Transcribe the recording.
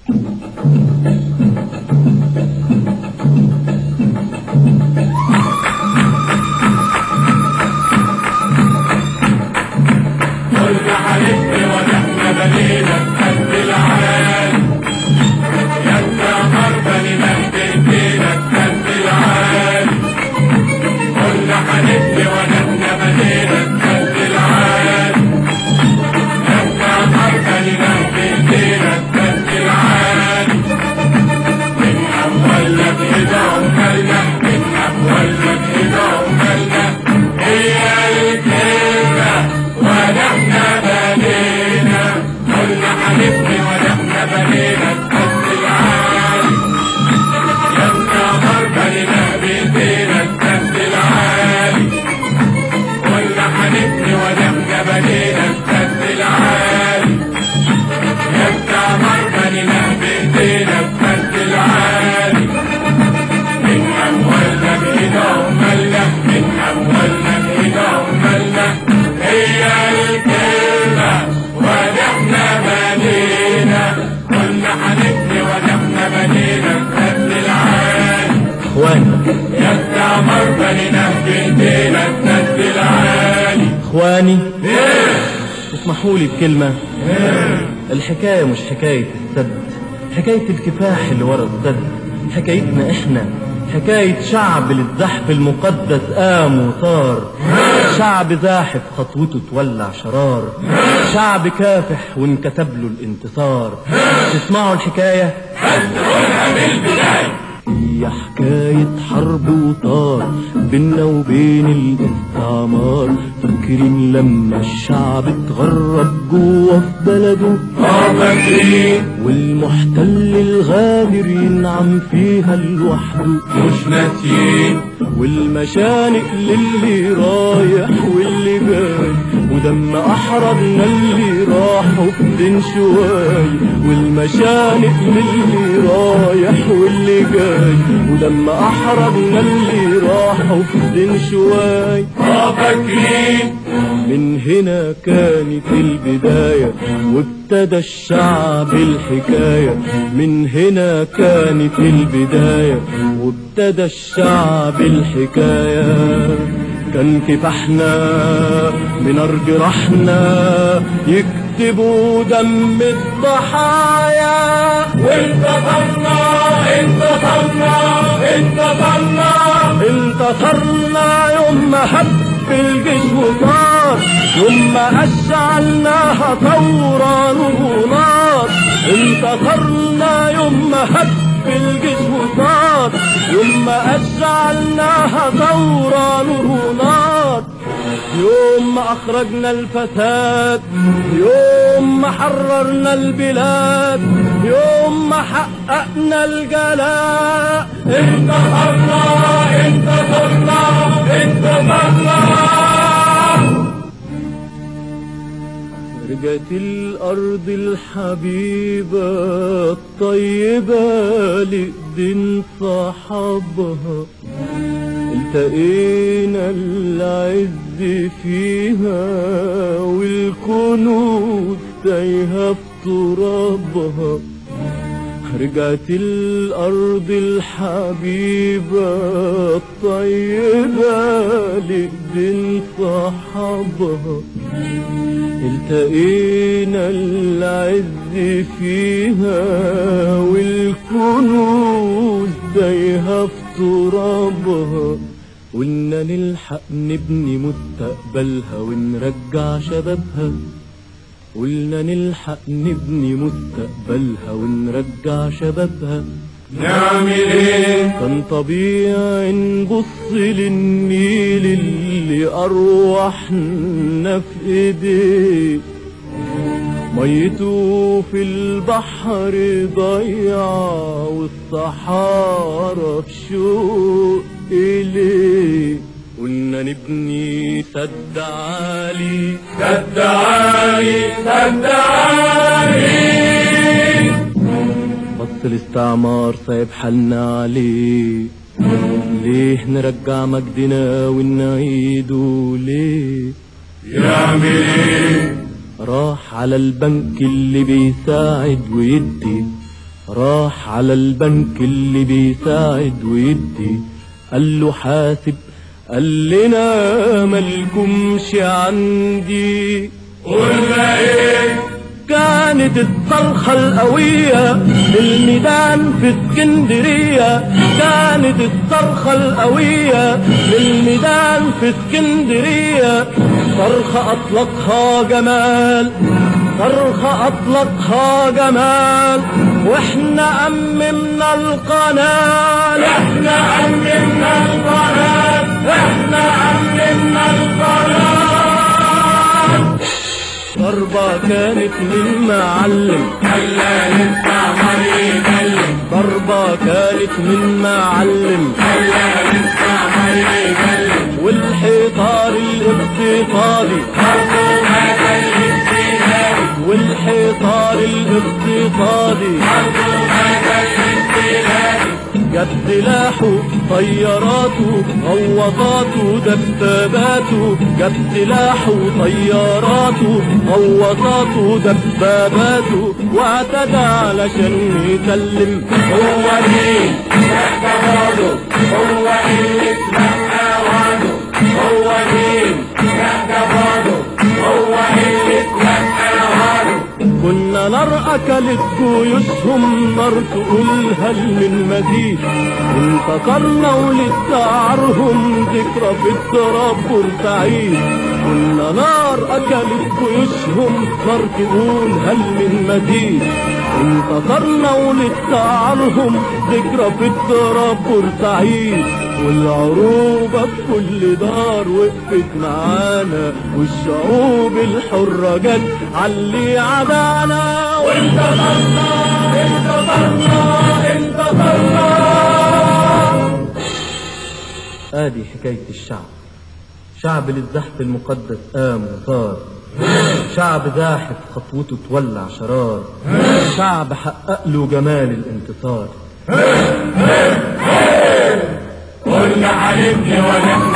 قلنا حنبني ونحن بنينا قد العالم يا انت مربني مهد ايدينا قد العالم قلنا حنبني ونحن بنينا قد العالم يا انت مربني مهد ايدينا قد العالم من اولك ايدهم مالنا من اولك ايدهم مالنا هي الكلمه ونحن بنينا قلنا حنبني ونحن بنينا قد العالي يبقى مربننا بيدينا قد العالي قلنا حنبني ونحن بنينا قد العالي يبقى مربننا بيدينا قد العالي من أولنا بإيدهم ملة من أولنا بإيدهم ملة هي الكلمة ونحن بنينا قلنا حنبني ونحن بنينا قد العالي اخواني يبقى مربننا بإيدينا قد العالي اخواني اسمحوا لي بكلمة الحكاية مش حكاية السد حكاية الكفاح اللي ورا السد حكايتنا احنا حكاية شعب للزحف المقدس قام وطار شعب زاحف خطوته تولع شرار شعب كافح وانكتب له الانتصار تسمعوا الحكاية هي حكاية حرب وطار بينا وبين الاستعمار فاكرين لما الشعب اتغرب جوه في بلده فاكرين والمحتل الغادر ينعم فيها لوحده مش ناسيين والمشانق للي رايح واللي جاي ودم احرجنا اللي راحوا في دين شواي والمشانق للي رايح واللي جاي ودم احرجنا اللي راحوا في دين شواي فاكرين من هنا كانت البداية وابتدى الشعب الحكاية من هنا كانت البداية وابتدى الشعب الحكاية كان كفاحنا بنار جراحنا يكتبوا دم الضحايا وانتصرنا انتصرنا انتصرنا انتصرنا يوم ما هب الجيش وطار يوم ما أشعلناها ثورة ونار انتصرنا يوم ما هب الجيش وطار يوم ما أشعلناها ثورة ونار يوم ما أخرجنا الفساد يوم ما حررنا البلاد يوم ما حققنا الجلاء انتصرنا انتصرنا انتصرنا رجعت الأرض الحبيبة الطيبة لإيدين صحابها التقينا العز فيها والكنوز تايهة في ترابها رجعت الأرض الحبيبة الطيبة لإيدين صحابها التقينا العز فيها والكنوز تايهة في ترابها قلنا نلحق نبني مستقبلها ونرجع شبابها قلنا نلحق نبني مستقبلها ونرجع شبابها نعمل ايه كان طبيعي نبص للنيل اللي أرواحنا في إيديه ميته في البحر ضيعة والصحارى في شوق إليه قلنا نبني سد عالي سد عالي سد عالي بص الاستعمار سايب حالنا عليه ليه نرجع مجدنا ونعيده ليه يعمل ايه راح على البنك اللي بيساعد ويدي راح على البنك اللي بيساعد ويدي قال له حاسب قال لنا مالكمش عندي قلنا ايه كانت الصرخة القوية للميدان في اسكندرية كانت الصرخة القوية للميدان في اسكندرية صرخة أطلقها جمال صرخة أطلقها جمال واحنا أممنا القناة احنا أمنا القناة احنا أمنا القناة ضربة كانت من معلم خلى للقمر يكلم ضربة كانت من معلم خلى للقمر يكلم والحيطار الاقتصادي برضو ما كان الاستيلاء والحيطار الاقتصادي برضو ما كان الاستيلاء جاب سلاحه طياراته غواصاته دباباته جاب سلاحه طياراته غواصاته دباباته واعتدى علشان يسلم هو مين يعتبره هو اللي اتلقى وعده هو مين يعتبره هو اللي اتلقى وعده كنا نار أكلت جيوشهم نار تقول هل من مزيد انتصرنا وللتعرهم ذكرى في التراب بورسعيد كنا نار أكلت جيوشهم نار تقول هل من مزيد انتصرنا وللتعرهم ذكرى في التراب بورسعيد والعروبة في كل دار وقفت معانا والشعوب الحرة جت علي عدانا انتصرنا انتصرنا انتصرنا ادي حكاية الشعب شعب للزحف المقدس قام وصار شعب زاحف خطوته تولع شرار شعب حقق له جمال الانتصار قلنا هنبني ونحن